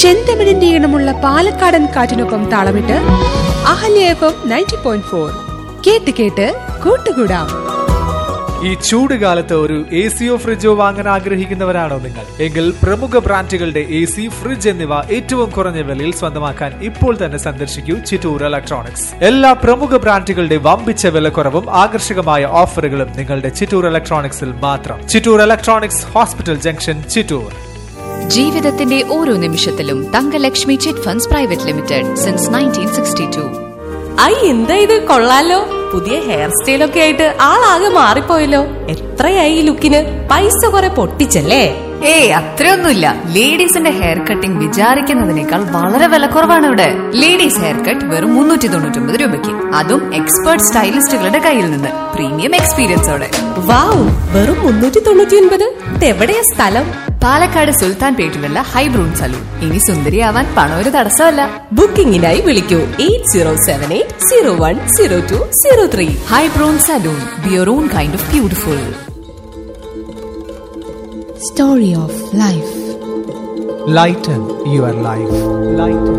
ചെന്തമിഴിന്റെ ഈണമുള്ള പാലക്കാടൻ കാറ്റിനൊപ്പം താളമിട്ട് Ahalya F M ninety point four കേട്ട് കേട്ട് കൂട്ടുകൂടാം ഈ ചൂട് കാലത്ത് ഒരു എ സിയോ ഫ്രിഡ്ജോ വാങ്ങാൻ ആഗ്രഹിക്കുന്നവരാണോ നിങ്ങൾ എങ്കിൽ പ്രമുഖ ബ്രാൻഡുകളുടെ എ സി ഫ്രിഡ്ജ് എന്നിവ ഏറ്റവും കുറഞ്ഞ വിലയിൽ സ്വന്തമാക്കാൻ ഇപ്പോൾ തന്നെ സന്ദർശിക്കൂ ചിറ്റൂർ ഇലക്ട്രോണിക്സ് എല്ലാ പ്രമുഖ ബ്രാൻഡുകളുടെ വമ്പിച്ച വിലക്കുറവും ആകർഷകമായ ഓഫറുകളും നിങ്ങളുടെ ചിറ്റൂർ ഇലക്ട്രോണിക്സിൽ മാത്രം Chittur electronics hospital junction Chittur ജീവിതത്തിന്റെ ഓരോ നിമിഷത്തിലും Thankalakshmi chit funds private limited since nineteen sixty two ഐ എന്താ ഇത് കൊള്ളാലോ പുതിയ ഹെയർ സ്റ്റൈലൊക്കെ ആയിട്ട് ആളാകെ മാറിപ്പോയല്ലോ എത്രയായി ഈ ലുക്കിന് പൈസ കുറെ പൊട്ടിച്ചല്ലേ ഏയ് അത്രയൊന്നുമില്ല ലേഡീസിന്റെ ഹെയർ കട്ടിംഗ് വിചാരിക്കുന്നതിനേക്കാൾ വളരെ വിലക്കുറവാണ് ഇവിടെ ലേഡീസ് ഹെയർ കട്ട് വെറും മുന്നൂറ്റി തൊണ്ണൂറ്റി രൂപയ്ക്ക് അതും എക്സ്പേർട്ട് സ്റ്റൈലിസ്റ്റുകളുടെ കയ്യിൽ നിന്ന് പ്രീമിയം എക്സ്പീരിയൻസോടെ വാവ് വെറും മുന്നൂറ്റി തൊണ്ണൂറ്റി ഒൻപത് ഇതെവിടെയാ സ്ഥലം പാലക്കാട് സുൽത്താൻ പേട്ടിലുള്ള ഹൈബ്രൂൺ സലൂൺ ഇനി സുന്ദരിയാവാൻ പണം ഒരു തടസ്സമല്ല ബുക്കിംഗിനായി വിളിക്കൂ eight zero seven eight zero one zero two zero three Hibroon salon be your own kind of beautiful Story of Life. Lighten your life lighten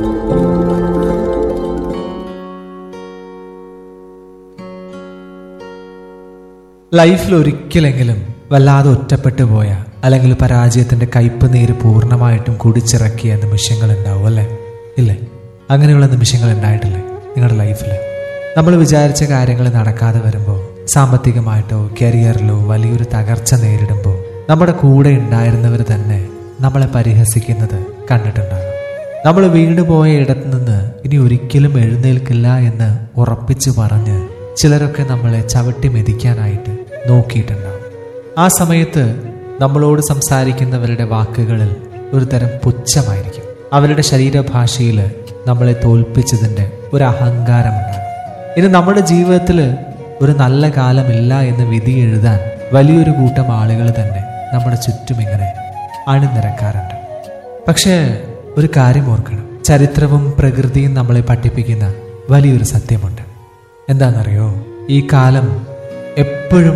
ലൈഫിൽ ഒരിക്കലെങ്കിലും വല്ലാതെ ഒറ്റപ്പെട്ടു പോയ അല്ലെങ്കിൽ പരാജയത്തിന്റെ കയ്പ് നീര് പൂർണ്ണമായിട്ടും കുടിച്ചിറക്കിയ നിമിഷങ്ങൾ ഉണ്ടാവും അല്ലേ ഇല്ലേ അങ്ങനെയുള്ള നിമിഷങ്ങൾ ഉണ്ടായിട്ടില്ലേ നിങ്ങളുടെ ലൈഫിൽ നമ്മൾ വിചാരിച്ച കാര്യങ്ങൾ നടക്കാതെ വരുമ്പോൾ സാമ്പത്തികമായിട്ടോ കരിയറിലോ വലിയൊരു തകർച്ച നേരിടുമ്പോൾ നമ്മുടെ കൂടെ ഉണ്ടായിരുന്നവർ തന്നെ നമ്മളെ പരിഹസിക്കുന്നത് കണ്ടിട്ടുണ്ടാകും നമ്മൾ വീണുപോയ ഇടത്ത് നിന്ന് ഇനി ഒരിക്കലും എഴുന്നേൽക്കില്ല എന്ന് ഉറപ്പിച്ചു പറഞ്ഞ് ചിലരൊക്കെ നമ്മളെ ചവിട്ടി മെതിക്കാനായിട്ട് നോക്കിയിട്ടുണ്ടാവും ആ സമയത്ത് നമ്മളോട് സംസാരിക്കുന്നവരുടെ വാക്കുകളിൽ ഒരു തരം പുച്ഛമായിരിക്കും അവരുടെ ശരീരഭാഷയിൽ നമ്മളെ തോൽപ്പിച്ചതിൻ്റെ ഒരു അഹങ്കാരമുണ്ടാകും ഇനി നമ്മുടെ ജീവിതത്തിൽ ഒരു നല്ല കാലമില്ല എന്ന് വിധി എഴുതാൻ വലിയൊരു കൂട്ടം ആളുകൾ തന്നെ നമ്മുടെ ചുറ്റും ഇങ്ങനെ അണിനിരക്കാറുണ്ട് പക്ഷേ ഒരു കാര്യം ഓർക്കണം ചരിത്രവും പ്രകൃതിയും നമ്മളെ പഠിപ്പിക്കുന്ന വലിയൊരു സത്യമുണ്ട് എന്താണെന്നറിയോ ഈ കാലം എപ്പോഴും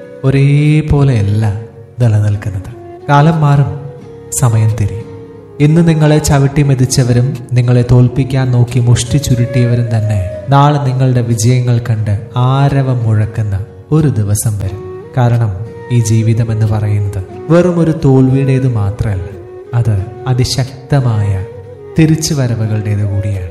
ഒരേപോലെയല്ല നിലനിൽക്കുന്നത് കാലം മാറും സമയം തിരിയും ഇന്ന് നിങ്ങളെ ചവിട്ടി മെതിച്ചവരും നിങ്ങളെ തോൽപ്പിക്കാൻ നോക്കി മുഷ്ടി ചുരുട്ടിയവരും തന്നെ നാളെ നിങ്ങളുടെ വിജയങ്ങൾ കണ്ട് ആരവം മുഴക്കുന്ന ഒരു ദിവസം വരും കാരണം ഈ ജീവിതം എന്ന് പറയുന്നത് വെറും ഒരു തോൽവിയുടേത് മാത്രമല്ല അത് അതിശക്തമായ തിരിച്ചുവരവുകളുടേത് കൂടിയാണ്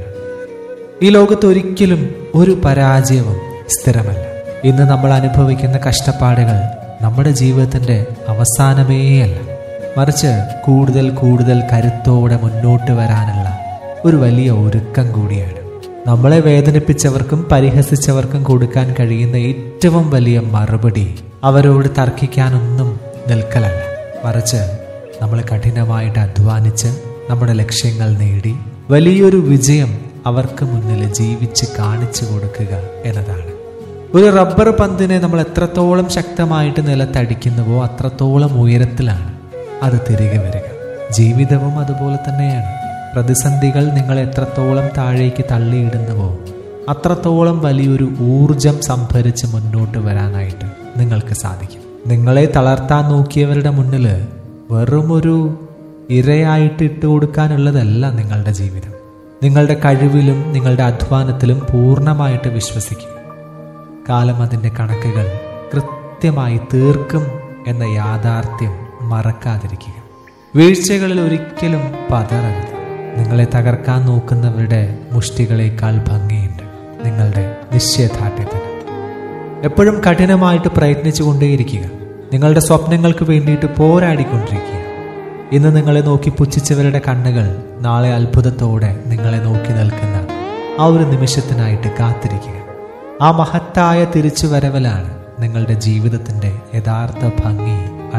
ഈ ലോകത്ത് ഒരിക്കലും ഒരു പരാജയവും സ്ഥിരമല്ല ഇന്ന് നമ്മൾ അനുഭവിക്കുന്ന കഷ്ടപ്പാടുകൾ നമ്മുടെ ജീവിതത്തിന്റെ അവസാനമേ അല്ല മറിച്ച് കൂടുതൽ കൂടുതൽ കരുത്തോടെ മുന്നോട്ട് വരാനുള്ള ഒരു വലിയ ഒരുക്കം കൂടിയാണ് നമ്മളെ വേദനിപ്പിച്ചവർക്കും പരിഹസിച്ചവർക്കും കൊടുക്കാൻ കഴിയുന്ന ഏറ്റവും വലിയ മറുപടി അവരോട് തർക്കിക്കാനൊന്നും നിൽക്കലല്ല മറിച്ച് നമ്മൾ കഠിനമായിട്ട് അധ്വാനിച്ച് നമ്മുടെ ലക്ഷ്യങ്ങൾ നേടി വലിയൊരു വിജയം അവർക്ക് മുന്നിൽ ജീവിച്ച് കാണിച്ചു കൊടുക്കുക എന്നതാണ് ഒരു റബ്ബർ പന്തിനെ നമ്മൾ എത്രത്തോളം ശക്തമായിട്ട് നിലത്തടിക്കുന്നുവോ അത്രത്തോളം ഉയരത്തിലാണ് അത് തിരികെ വരിക ജീവിതവും അതുപോലെ തന്നെയാണ് പ്രതിസന്ധികൾ നിങ്ങൾ എത്രത്തോളം താഴേക്ക് തള്ളിയിടുന്നുവോ അത്രത്തോളം വലിയൊരു ഊർജം സംഭരിച്ച് മുന്നോട്ട് വരാനായിട്ട് നിങ്ങൾക്ക് സാധിക്കും നിങ്ങളെ തളർത്താൻ നോക്കിയവരുടെ മുന്നിൽ വെറുമൊരു ഇരയായിട്ട് ഇട്ട് കൊടുക്കാനുള്ളതല്ല നിങ്ങളുടെ ജീവിതം നിങ്ങളുടെ കഴിവിലും നിങ്ങളുടെ അധ്വാനത്തിലും പൂർണ്ണമായിട്ട് വിശ്വസിക്കുക കാലം അതിൻ്റെ കണക്കുകൾ കൃത്യമായി തീർക്കും എന്ന യാഥാർത്ഥ്യം മറക്കാതിരിക്കുക വീഴ്ചകളിൽ ഒരിക്കലും പതറരുത് നിങ്ങളെ തകർക്കാൻ നോക്കുന്നവരുടെ മുഷ്ടികളേക്കാൾ ഭംഗിയുണ്ട് നിങ്ങളുടെ നിശ്ചയദാർഢ്യത്തിന് എപ്പോഴും കഠിനമായിട്ട് പ്രയത്നിച്ചുകൊണ്ടേയിരിക്കുക നിങ്ങളുടെ സ്വപ്നങ്ങൾക്ക് വേണ്ടിയിട്ട് പോരാടിക്കൊണ്ടിരിക്കുക ഇന്ന് നിങ്ങളെ നോക്കി പുച്ഛിച്ചവരുടെ കണ്ണുകൾ നാളെ അത്ഭുതത്തോടെ നിങ്ങളെ നോക്കി നിൽക്കുന്ന ആ ഒരു നിമിഷത്തിനായിട്ട് കാത്തിരിക്കുക ആ മഹത്തായ തിരിച്ചുവരവലാണ് നിങ്ങളുടെ ജീവിതത്തിൻ്റെ യഥാർത്ഥ ഭംഗി